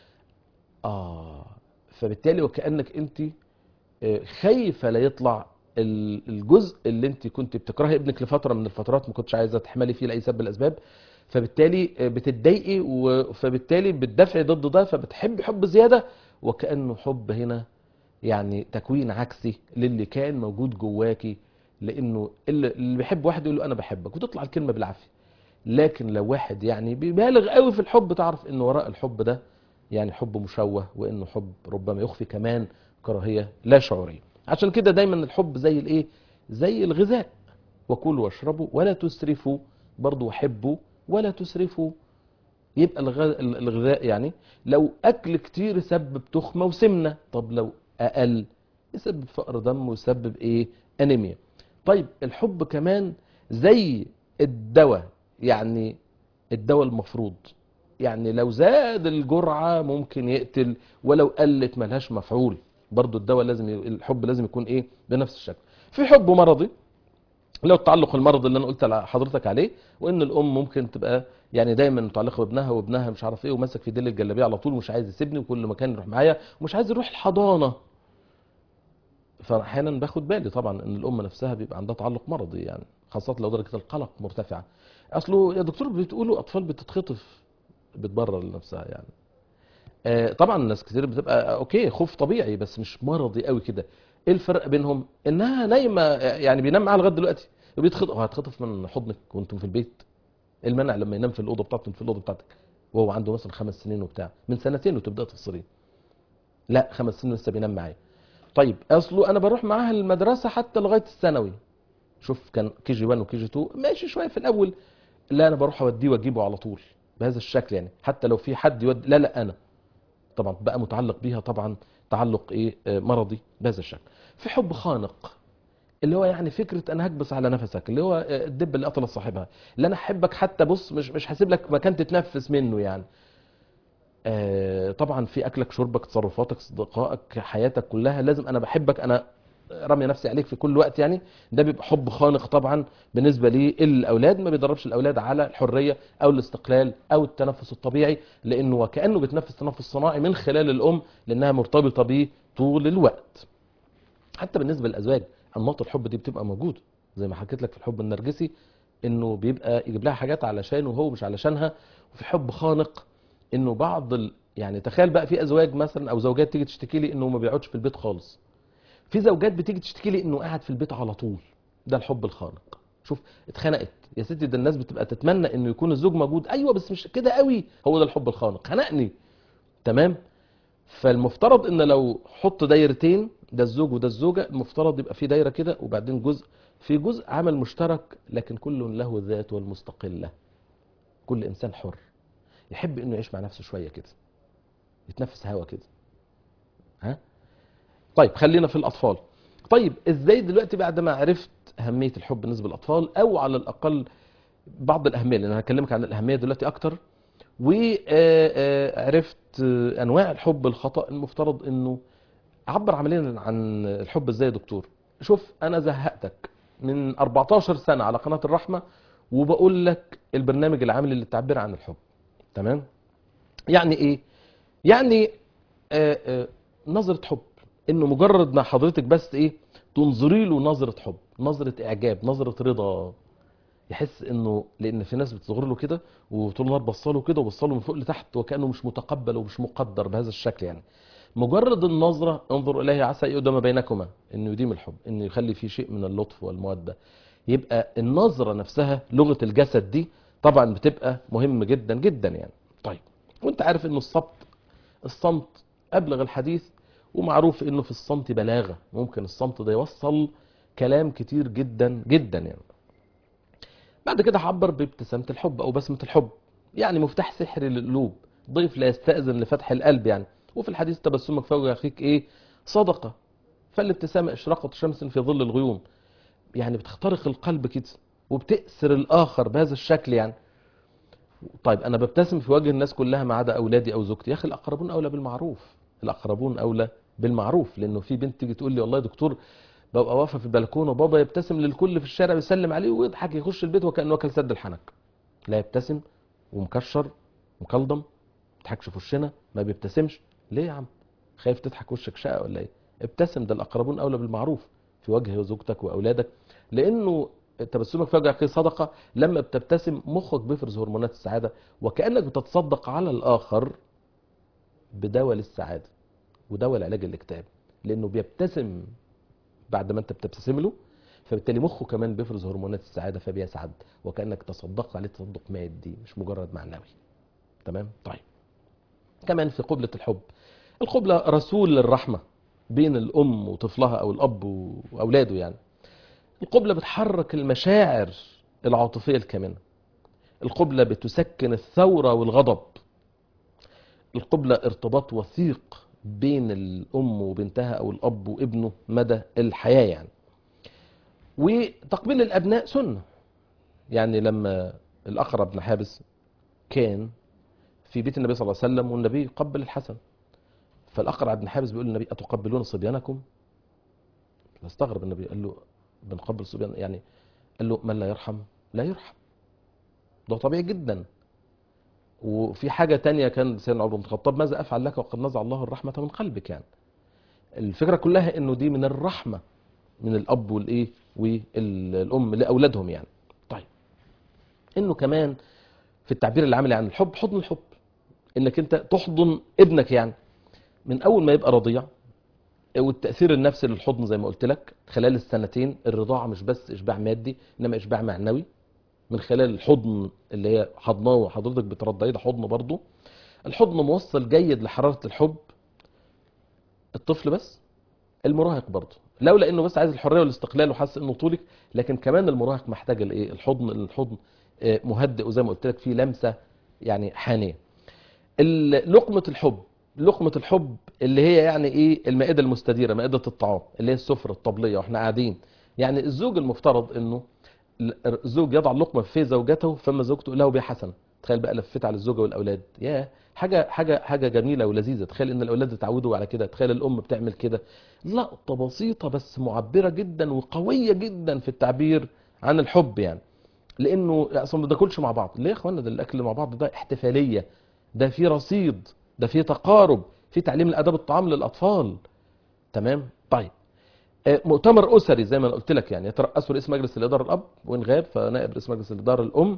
اه فبالتالي وكانك انت آه، خايفه لا يطلع ال- الجزء اللي انت كنت بتكرهي ابنك لفتره من الفترات ما كنتش عايزه تحملي فيه لاي سبب من الاسباب فبالتالي آه، بتتضايقي و- فبالتالي بتدافعي ضد ده فبتحبي حب زياده وكانه حب هنا يعني تكوين عكسي للي كان موجود جواكي لانه اللي اللي بيحب واحد يقول له انا بحبك وتطلع الكلمه بالعافيه لكن لو واحد يعني بيبالغ قوي في الحب تعرف ان وراء الحب ده يعني حب مشوه وانه حب ربما يخفي كمان كراهيه لا شعوريه عشان كده دايما الحب زي الايه زي الغذاء وكلوا واشربوا ولا تسرفوا برضو وحبوا ولا تسرفوا يبقى الغ- الغذاء يعني لو اكل كتير يسبب تخمه وسمنه طب لو اقل يسبب فقر دم ويسبب ايه انيميا طيب الحب كمان زي الدواء يعني الدواء المفروض يعني لو زاد الجرعة ممكن يقتل ولو قلت ملهاش مفعول برضو الدواء لازم ي... الحب لازم يكون ايه بنفس الشكل في حب مرضي اللي هو التعلق المرضي اللي انا قلت على حضرتك عليه وان الام ممكن تبقى يعني دايما متعلقه بابنها وابنها مش عارف ايه وماسك في ديل الجلابيه على طول ومش عايز يسيبني وكل مكان يروح معايا ومش عايز يروح الحضانه فاحيانا باخد بالي طبعا ان الام نفسها بيبقى عندها تعلق مرضي يعني خاصه لو درجه القلق مرتفعه اصله يا دكتور بتقولوا اطفال بتتخطف بتبرر لنفسها يعني آه، طبعا ناس كتير بتبقى اوكي خوف طبيعي بس مش مرضي قوي كده ايه الفرق بينهم انها نايمه يعني بينام معاها لغايه دلوقتي وبيتخطف هو هتخطف من حضنك وانتم في البيت ايه المانع لما ينام في الاوضه بتاعته في الاوضه بتاعتك وهو عنده مثلا خمس سنين وبتاع من سنتين وتبدا تفصليه لا خمس سنين لسه بينام معايا طيب اصله انا بروح معاها المدرسه حتى لغايه الثانوي شوف كان كي جي 1 وكي جي 2 ماشي شويه في الاول لا انا بروح اوديه واجيبه على طول بهذا الشكل يعني حتى لو في حد يود لا لا انا طبعا بقى متعلق بيها طبعا تعلق ايه آه، مرضي بهذا الشكل في حب خانق اللي هو يعني فكره انا هكبس على نفسك اللي هو آه، الدب اللي قتل صاحبها اللي انا احبك حتى بص مش مش هسيب لك مكان تتنفس منه يعني آه، طبعا في اكلك شربك تصرفاتك اصدقائك حياتك كلها لازم انا بحبك انا رمي نفسي عليك في كل وقت يعني ده بيبقى حب خانق طبعا بالنسبه للاولاد ما بيدربش الاولاد على الحريه او الاستقلال او التنفس الطبيعي لانه وكانه بيتنفس تنفس صناعي من خلال الام لانها مرتبطه بيه طول الوقت حتى بالنسبه للازواج انماط الحب دي بتبقى موجوده زي ما حكيت لك في الحب النرجسي انه بيبقى يجيب لها حاجات علشانه وهو مش علشانها وفي حب خانق انه بعض ال... يعني تخيل بقى في ازواج مثلا او زوجات تيجي تشتكي لي انه ما بيقعدش في البيت خالص في زوجات بتيجي تشتكي لي انه قاعد في البيت على طول ده الحب الخانق شوف اتخنقت يا ستي ده الناس بتبقى تتمنى انه يكون الزوج موجود ايوه بس مش كده قوي هو ده الحب الخانق خنقني تمام فالمفترض ان لو حط دايرتين ده الزوج وده الزوجه المفترض يبقى في دايره كده وبعدين جزء في جزء عمل مشترك لكن كل له ذاته المستقله كل انسان حر يحب انه يعيش مع نفسه شويه كده يتنفس هوا كده ها طيب خلينا في الاطفال طيب ازاي دلوقتي بعد ما عرفت اهميه الحب بالنسبه للاطفال او على الاقل بعض الاهميه لان انا هكلمك عن الاهميه دلوقتي اكتر وعرفت انواع الحب الخطا المفترض انه عبر عمليا عن الحب ازاي يا دكتور شوف انا زهقتك من 14 سنه على قناه الرحمه وبقول لك البرنامج العامل اللي تعبر عن الحب تمام يعني ايه يعني آه آه نظره حب انه مجرد ما حضرتك بس ايه تنظري له نظره حب نظره اعجاب نظره رضا يحس انه لان في ناس بتصغر له كده وطول النهار بصله كده وبصله من فوق لتحت وكانه مش متقبل ومش مقدر بهذا الشكل يعني مجرد النظرة انظر إليه عسى يؤدم بينكما إنه يديم الحب إنه يخلي فيه شيء من اللطف والمودة يبقى النظرة نفسها لغة الجسد دي طبعا بتبقى مهم جدا جدا يعني طيب وانت عارف انه الصمت الصمت أبلغ الحديث ومعروف انه في الصمت بلاغة ممكن الصمت ده يوصل كلام كتير جدا جدا يعني بعد كده هعبر بابتسامة الحب أو بسمة الحب يعني مفتاح سحري للقلوب ضيف لا يستأذن لفتح القلب يعني وفي الحديث تبسمك في وجه أخيك إيه صدقة فالابتسامة إشراقة شمس في ظل الغيوم يعني بتخترق القلب كده وبتأسر الآخر بهذا الشكل يعني طيب أنا ببتسم في وجه الناس كلها ما عدا أولادي أو زوجتي يا أخي الأقربون أولى بالمعروف الأقربون أولى بالمعروف لأنه في بنت تيجي تقول لي والله يا دكتور ببقى واقفه في البلكونه وبابا يبتسم للكل في الشارع بيسلم عليه ويضحك يخش البيت وكانه واكل سد الحنك لا يبتسم ومكشر مكلضم ما بيضحكش في وشنا ما بيبتسمش ليه يا عم خايف تضحك وشك شقه ولا ايه ابتسم ده الاقربون اولى بالمعروف في وجه زوجتك واولادك لانه تبسمك في وجه اخي صدقه لما بتبتسم مخك بيفرز هرمونات السعاده وكانك بتتصدق على الاخر بدواء للسعاده ودواء لعلاج الاكتئاب لانه بيبتسم بعد ما انت بتبتسم له فبالتالي مخه كمان بيفرز هرمونات السعاده فبيسعد وكانك تصدقت عليه تصدق مادي مش مجرد معنوي تمام طيب كمان في قبلة الحب القبلة رسول للرحمة بين الأم وطفلها أو الأب وأولاده يعني القبلة بتحرك المشاعر العاطفية الكامنة القبلة بتسكن الثورة والغضب القبلة ارتباط وثيق بين الأم وبنتها أو الأب وابنه مدى الحياة يعني وتقبيل الأبناء سنة يعني لما الأقرب بن حابس كان في بيت النبي صلى الله عليه وسلم والنبي قبل الحسن فالأقرع بن حابس بيقول للنبي أتقبلون صبيانكم فاستغرب النبي قال له بنقبل صبيان يعني قال له من لا يرحم لا يرحم ده طبيعي جدا وفي حاجة تانية كان سيدنا عمر بن الخطاب ماذا أفعل لك وقد نزع الله الرحمة من قلبك يعني الفكرة كلها انه دي من الرحمة من الأب والإيه والأم لأولادهم يعني طيب انه كمان في التعبير العملي عن الحب حضن الحب انك انت تحضن ابنك يعني من اول ما يبقى رضيع والتاثير النفسي للحضن زي ما قلت لك خلال السنتين الرضاعه مش بس اشباع مادي انما اشباع معنوي من خلال الحضن اللي هي حضناه وحضرتك بترضعيه ده حضن برضه الحضن موصل جيد لحراره الحب الطفل بس المراهق برضه لولا انه بس عايز الحريه والاستقلال وحاسس انه طولك لكن كمان المراهق محتاج الايه الحضن الحضن مهدئ وزي ما قلت لك فيه لمسه يعني حانيه لقمه الحب لقمه الحب اللي هي يعني ايه المائده المستديره مائده الطعام اللي هي السفره الطبليه واحنا قاعدين يعني الزوج المفترض انه الزوج يضع اللقمه في زوجته فما زوجته له بها حسنه تخيل بقى لفيت على الزوجه والاولاد يا حاجه حاجه حاجه جميله ولذيذه تخيل ان الاولاد اتعودوا على كده تخيل الام بتعمل كده لقطه بسيطه بس معبره جدا وقويه جدا في التعبير عن الحب يعني لانه اصلا ما بناكلش مع بعض ليه يا اخوانا ده الاكل مع بعض ده احتفاليه ده في رصيد ده في تقارب في تعليم الاداب الطعام للاطفال تمام طيب مؤتمر اسري زي ما انا قلت لك يعني يترأسه رئيس مجلس الاداره الاب وان غاب فنائب رئيس مجلس الاداره الام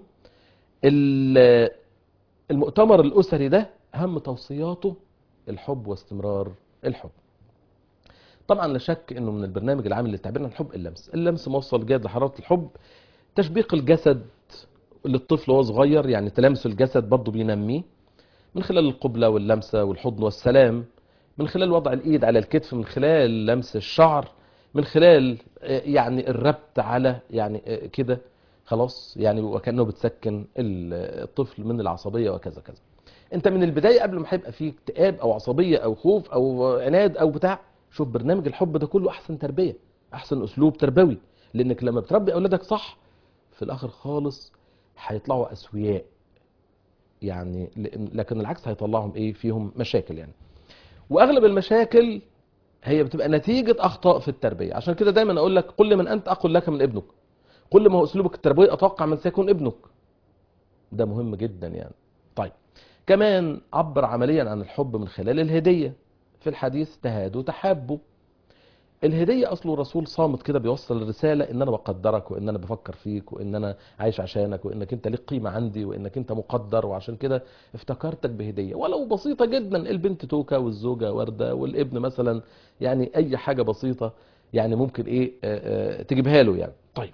المؤتمر الاسري ده اهم توصياته الحب واستمرار الحب طبعا لا شك انه من البرنامج العام اللي تعبيرنا عن الحب اللمس اللمس موصل جيد لحراره الحب تشبيق الجسد للطفل وهو صغير يعني تلامس الجسد برضه بينميه من خلال القبلة واللمسة والحضن والسلام من خلال وضع الايد على الكتف من خلال لمس الشعر من خلال آه، يعني الربط على يعني آه، كده خلاص يعني وكانه بتسكن ال- الطفل من العصبيه وكذا كذا انت من البدايه قبل ما هيبقى فيه اكتئاب او عصبيه او خوف او عناد او بتاع شوف برنامج الحب ده كله احسن تربيه احسن اسلوب تربوي لانك لما بتربي اولادك صح في الاخر خالص هيطلعوا اسوياء يعني لأن- لكن العكس هيطلعهم ايه فيهم مشاكل يعني واغلب المشاكل هي بتبقى نتيجة اخطاء في التربية عشان كده دايما اقول لك قل من انت اقل لك من ابنك كل ما هو اسلوبك التربوي اتوقع من سيكون ابنك ده مهم جدا يعني طيب كمان عبر عمليا عن الحب من خلال الهدية في الحديث تهادوا تحابوا الهدية أصله رسول صامت كده بيوصل الرسالة إن أنا بقدرك وإن أنا بفكر فيك وإن أنا عايش عشانك وإنك أنت ليك قيمة عندي وإنك أنت مقدر وعشان كده افتكرتك بهدية ولو بسيطة جدا البنت توكة والزوجة وردة والابن مثلا يعني أي حاجة بسيطة يعني ممكن إيه آه، آه، تجيبها له يعني طيب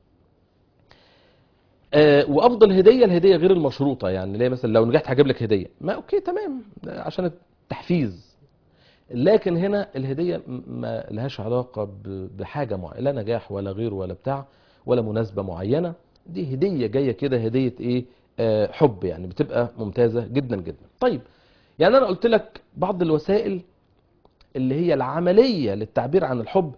آه، وافضل هديه الهديه غير المشروطه يعني ليه مثلا لو نجحت هجيب لك هديه ما اوكي تمام عشان التحفيز لكن هنا الهديه م- ما لهاش علاقه ب- بحاجه معينه لا نجاح ولا غير ولا بتاع ولا مناسبه معينه دي هديه جايه كده هديه ايه آه حب يعني بتبقى ممتازه جدا جدا طيب يعني انا قلت لك بعض الوسائل اللي هي العمليه للتعبير عن الحب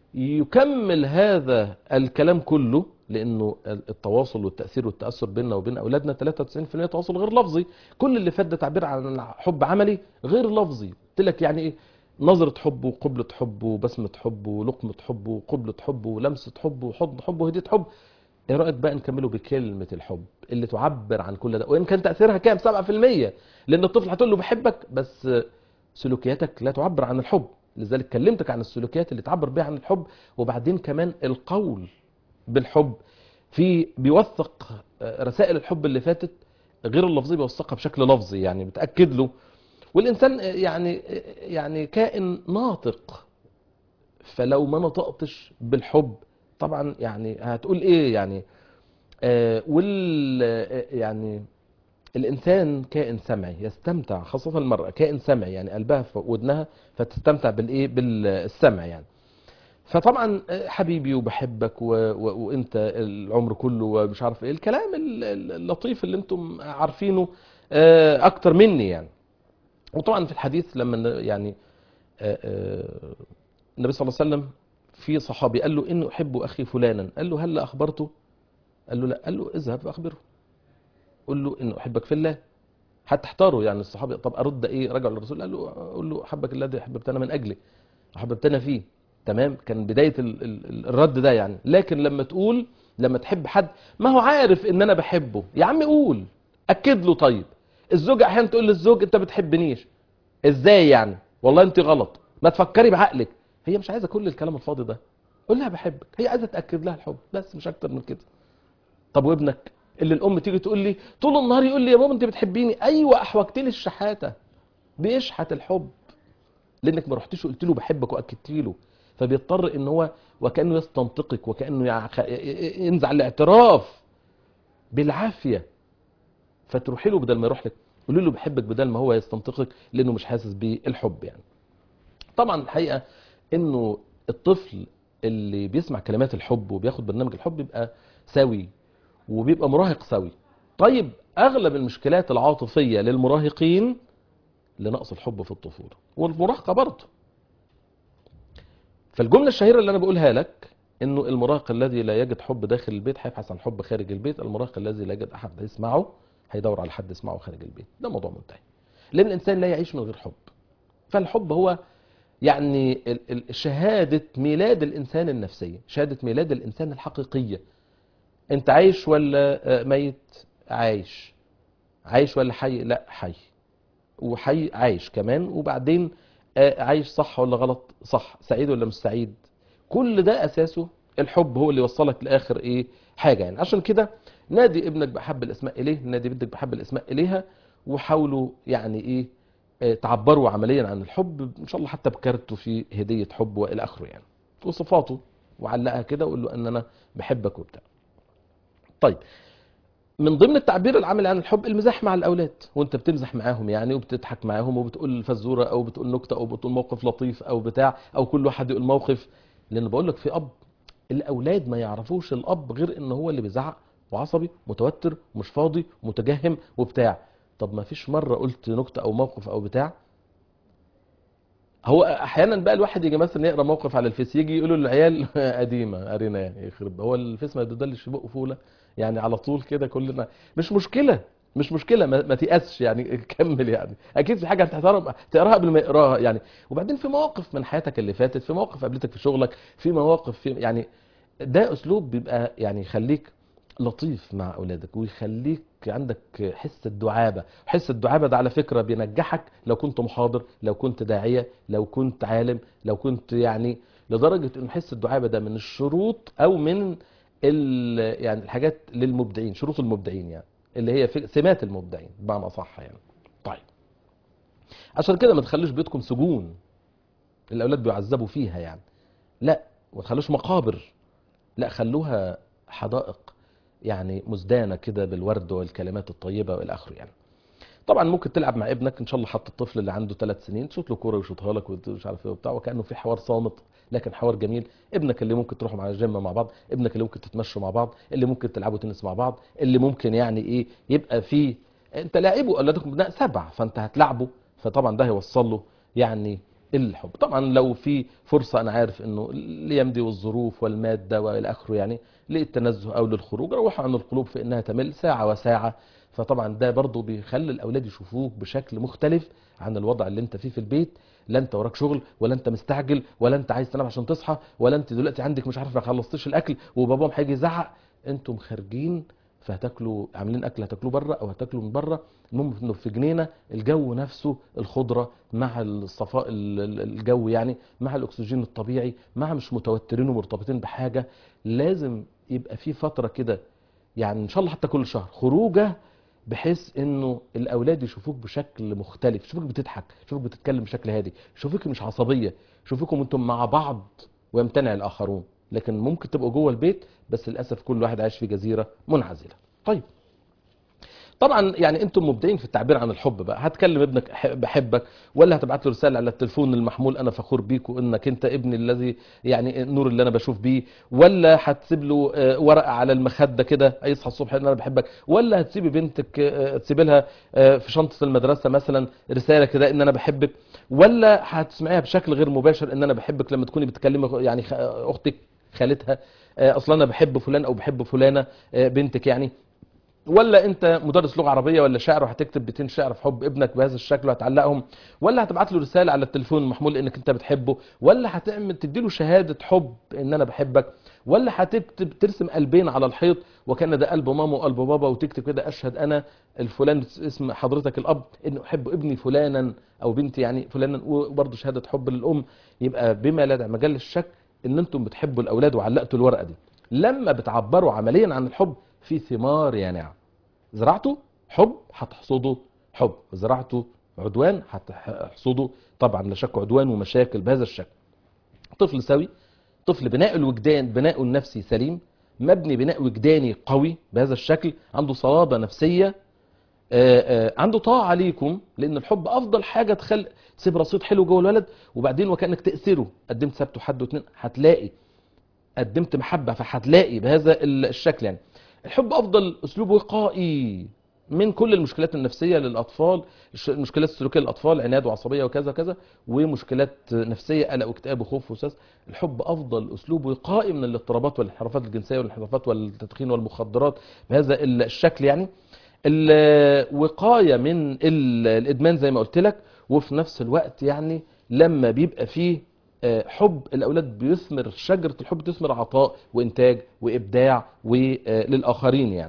يكمل هذا الكلام كله لانه التواصل والتاثير والتاثر بيننا وبين اولادنا 93% تواصل غير لفظي كل اللي فات ده تعبير عن حب عملي غير لفظي قلت لك يعني ايه نظرة حب وقبلة حب وبسمة حب ولقمة حب وقبلة حب ولمسة حب وحضن حب وهدية حب ايه رأيك بقى نكمله بكلمة الحب اللي تعبر عن كل ده وان كان تأثيرها كام 7% لان الطفل هتقول له بحبك بس سلوكياتك لا تعبر عن الحب لذلك كلمتك عن السلوكيات اللي تعبر بها عن الحب وبعدين كمان القول بالحب في بيوثق آه، رسائل الحب اللي فاتت غير اللفظي بيوثقها بشكل لفظي يعني بتاكد له والانسان آه، يعني آه، يعني كائن ناطق فلو ما نطقتش بالحب طبعا يعني هتقول ايه يعني آه وال آه، يعني الانسان كائن سمعي يستمتع خاصه المراه كائن سمعي يعني قلبها في ودنها فتستمتع بالايه بالسمع يعني فطبعا حبيبي وبحبك و... و... وانت العمر كله ومش عارف ايه الكلام ال- ال- اللطيف اللي انتم عارفينه آه، اكتر مني يعني وطبعا في الحديث لما الن- يعني آه، آه، النبي صلى الله عليه وسلم في صحابي قال له اني احب اخي فلانا قال له هل اخبرته قال له لا قال له اذهب فاخبره قل له ان احبك في الله حتى احتاروا يعني الصحابي طب ارد ايه رجعوا للرسول قال له قول له احبك الذي احببتنا من اجله احببتنا فيه تمام كان بدايه ال- ال- الرد ده يعني لكن لما تقول لما تحب حد ما هو عارف ان انا بحبه يا عم قول اكد له طيب الزوجه احيانا تقول للزوج انت بتحبنيش ازاي يعني والله انت غلط ما تفكري بعقلك هي مش عايزه كل الكلام الفاضي ده قول لها بحبك هي عايزه تاكد لها الحب بس مش اكتر من كده طب وابنك اللي الام تيجي تقول لي طول النهار يقول لي يا ماما انت بتحبيني ايوه احوجت لي الشحاته بيشحت الحب لانك ما رحتش قلت له بحبك واكدت له فبيضطر ان هو وكانه يستنطقك وكانه يع- ينزع الاعتراف بالعافيه فتروحي له بدل ما يروح لك قولي له بحبك بدل ما هو يستنطقك لانه مش حاسس بالحب يعني طبعا الحقيقه انه الطفل اللي بيسمع كلمات الحب وبياخد برنامج الحب بيبقى سوي وبيبقى مراهق سوي طيب اغلب المشكلات العاطفيه للمراهقين لنقص الحب في الطفوله والمراهقه برضه فالجمله الشهيره اللي انا بقولها لك انه المراهق الذي لا يجد حب داخل البيت هيبحث عن حب خارج البيت المراهق الذي لا يجد احد يسمعه هيدور على حد يسمعه خارج البيت ده موضوع منتهي لان الانسان لا يعيش من غير حب فالحب هو يعني ال- ال- شهاده ميلاد الانسان النفسيه شهاده ميلاد الانسان الحقيقيه انت عايش ولا آه، ميت عايش عايش ولا حي لا حي وحي عايش كمان وبعدين آه، عايش صح ولا غلط صح سعيد ولا مش سعيد كل ده اساسه الحب هو اللي يوصلك لاخر ايه حاجه يعني عشان كده نادي ابنك باحب الاسماء اليه نادي بنتك باحب الاسماء اليها وحاولوا يعني ايه آه، تعبروا عمليا عن الحب ان شاء الله حتى بكارته في هديه حب والى اخره يعني وصفاته وعلقها كده وقول له ان انا بحبك وبتاع طيب من ضمن التعبير العملي عن الحب المزاح مع الاولاد وانت بتمزح معاهم يعني وبتضحك معاهم وبتقول فزوره او بتقول نكته او بتقول موقف لطيف او بتاع او كل واحد يقول موقف لان بقول لك في اب الاولاد ما يعرفوش الاب غير ان هو اللي بيزعق وعصبي متوتر مش فاضي متجهم وبتاع طب ما فيش مره قلت نكته او موقف او بتاع هو احيانا بقى الواحد يجي مثلا يقرا موقف على الفيس يجي يقولوا للعيال قديمه قريناه يخرب هو الفيس ما يدلش بقه فوله يعني على طول كده كلنا مش مشكله مش مشكله ما, ما تيأسش يعني كمل يعني اكيد في حاجه هتقراها تقراها قبل ما يقراها يعني وبعدين في مواقف من حياتك اللي فاتت في مواقف قابلتك في شغلك في مواقف في يعني ده اسلوب بيبقى يعني يخليك لطيف مع اولادك ويخليك عندك حس الدعابه حس الدعابه ده على فكره بينجحك لو كنت محاضر لو كنت داعيه لو كنت عالم لو كنت يعني لدرجه ان حس الدعابه ده من الشروط او من ال- يعني الحاجات للمبدعين شروط المبدعين يعني اللي هي في- سمات المبدعين بمعنى صح يعني طيب عشان كده ما تخلوش بيوتكم سجون الاولاد بيعذبوا فيها يعني لا وما تخلوش مقابر لا خلوها حدائق يعني مزدانه كده بالورد والكلمات الطيبه والى اخره يعني طبعا ممكن تلعب مع ابنك ان شاء الله حتى الطفل اللي عنده ثلاث سنين تشوط له كوره ويشوطها لك ومش عارف ايه وبتاع وكانه في حوار صامت لكن حوار جميل ابنك اللي ممكن تروحوا مع الجيم مع بعض ابنك اللي ممكن تتمشوا مع بعض اللي ممكن تلعبوا تنس مع بعض اللي ممكن يعني ايه يبقى فيه انت لاعبوا اولادكم ابناء سبع فانت هتلعبه فطبعا ده هيوصل له يعني الحب طبعا لو في فرصه انا عارف انه ليمضي والظروف والماده والى اخره يعني للتنزه او للخروج روحوا عن القلوب في انها تمل ساعه وساعه فطبعا ده برضه بيخلي الاولاد يشوفوك بشكل مختلف عن الوضع اللي انت فيه في البيت لا انت وراك شغل ولا انت مستعجل ولا انت عايز تنام عشان تصحى ولا انت دلوقتي عندك مش عارف ما خلصتش الاكل وباباهم هيجي يزعق انتم خارجين فهتاكلوا عاملين اكل هتاكلوه بره او هتاكلوا من بره المهم انه في جنينه الجو نفسه الخضره مع الصفاء ال- ال- الجو يعني مع الاكسجين الطبيعي مع مش متوترين ومرتبطين بحاجه لازم يبقى في فتره كده يعني ان شاء الله حتى كل شهر خروجه بحيث انه الاولاد يشوفوك بشكل مختلف يشوفوك بتضحك يشوفوك بتتكلم بشكل هادي يشوفوك مش عصبيه يشوفوكم انتم مع بعض ويمتنع الاخرون لكن ممكن تبقوا جوه البيت بس للاسف كل واحد عايش في جزيره منعزله طيب طبعا يعني انتم مبدعين في التعبير عن الحب بقى هتكلم ابنك أح- بحبك ولا هتبعت له رساله على التليفون المحمول انا فخور بيك وانك انت ابني الذي يعني النور اللي انا بشوف بيه ولا هتسيب له آه، ورقه على المخده كده يصحى الصبح ان انا بحبك ولا هتسيبي بنتك آه، تسيبي لها آه، في شنطه المدرسه مثلا رساله كده ان انا بحبك ولا هتسمعيها بشكل غير مباشر ان انا بحبك لما تكوني بتكلمي يعني خ- اختك خالتها آه، اصلا انا بحب فلان او بحب فلانه آه، بنتك يعني ولا انت مدرس لغه عربيه ولا شاعر وهتكتب بيتين شعر في حب ابنك بهذا الشكل وهتعلقهم ولا هتبعت له رساله على التليفون المحمول انك انت بتحبه ولا هتعمل تدي له شهاده حب ان انا بحبك ولا هتكتب ترسم قلبين على الحيط وكان ده قلب ماما وقلب بابا وتكتب كده اشهد انا الفلان اسم حضرتك الاب انه احب ابني فلانا او بنتي يعني فلانا وبرضه شهاده حب للام يبقى بما لا داعي مجال للشك ان انتم بتحبوا الاولاد وعلقتوا الورقه دي لما بتعبروا عمليا عن الحب في ثمار يا نعم زرعته حب هتحصده حب زرعته عدوان هتحصده طبعا لا شك عدوان ومشاكل بهذا الشكل طفل سوي طفل بناء الوجدان بناءه النفسي سليم مبني بناء وجداني قوي بهذا الشكل عنده صلابة نفسية آه، آه، عنده طاعة ليكم لأن الحب أفضل حاجة تخلي تسيب رصيد حلو جوه الولد وبعدين وكأنك تأثره قدمت سبت وحد واتنين هتلاقي قدمت محبة فهتلاقي بهذا الشكل يعني الحب أفضل أسلوب وقائي من كل المشكلات النفسية للأطفال الش- المشكلات السلوكية للأطفال عناد وعصبية وكذا كذا ومشكلات نفسية قلق واكتئاب وخوف وساس الحب أفضل أسلوب وقائي من الاضطرابات والانحرافات الجنسية والانحرافات والتدخين والمخدرات بهذا الشكل يعني الوقاية من ال- الإدمان زي ما قلت لك وفي نفس الوقت يعني لما بيبقى فيه آه، حب الأولاد بيثمر شجرة الحب تثمر عطاء وإنتاج وإبداع وللآخرين يعني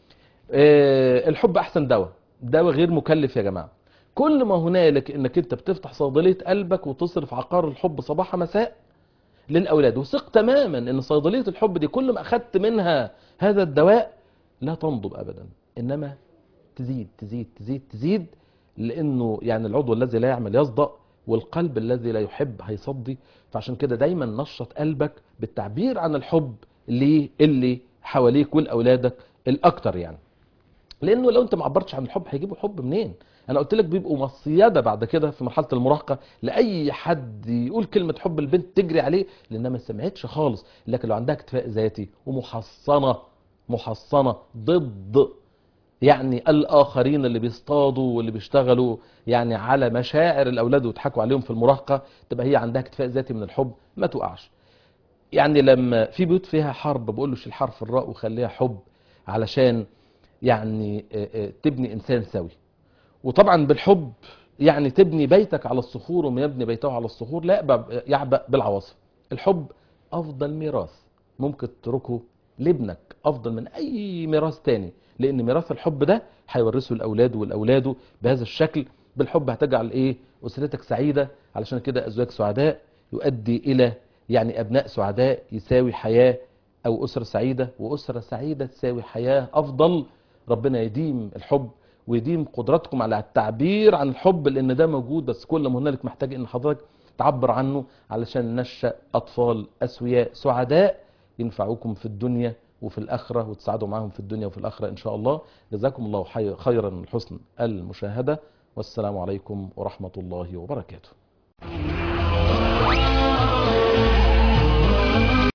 آه، الحب احسن دواء دواء غير مكلف يا جماعه كل ما هنالك انك انت بتفتح صيدليه قلبك وتصرف عقار الحب صباح مساء للاولاد وثق تماما ان صيدليه الحب دي كل ما اخذت منها هذا الدواء لا تنضب ابدا انما تزيد تزيد تزيد تزيد لانه يعني العضو الذي لا يعمل يصدأ والقلب الذي لا يحب هيصدي فعشان كده دايما نشط قلبك بالتعبير عن الحب للي حواليك ولاولادك الاكتر يعني لانه لو انت ما عبرتش عن الحب هيجيبوا حب منين انا قلت لك بيبقوا مصيده بعد كده في مرحله المراهقه لاي حد يقول كلمه حب البنت تجري عليه لانها ما سمعتش خالص لكن لو عندها اكتفاء ذاتي ومحصنه محصنه ضد يعني الاخرين اللي بيصطادوا واللي بيشتغلوا يعني على مشاعر الاولاد ويضحكوا عليهم في المراهقه تبقى هي عندها اكتفاء ذاتي من الحب ما تقعش يعني لما في بيوت فيها حرب بقول له شيل حرف الراء وخليها حب علشان يعني آه، آه، تبني انسان سوي وطبعا بالحب يعني تبني بيتك على الصخور ومن يبني بيته على الصخور لا يعبأ- يعبأ بالعواصف الحب افضل ميراث ممكن تتركه لابنك افضل من اي ميراث تاني لان ميراث الحب ده هيورثه الاولاد والاولاده بهذا الشكل بالحب هتجعل ايه اسرتك سعيده علشان كده ازواج سعداء يؤدي الى يعني ابناء سعداء يساوي حياه او اسره سعيده واسره سعيده تساوي حياه افضل ربنا يديم الحب ويديم قدرتكم على التعبير عن الحب لان ده موجود بس كل ما هنالك محتاج ان حضرتك تعبر عنه علشان ننشأ اطفال اسوياء سعداء ينفعوكم في الدنيا وفي الاخره وتسعدوا معاهم في الدنيا وفي الاخره ان شاء الله جزاكم الله حي- خيرا من حسن المشاهده والسلام عليكم ورحمه الله وبركاته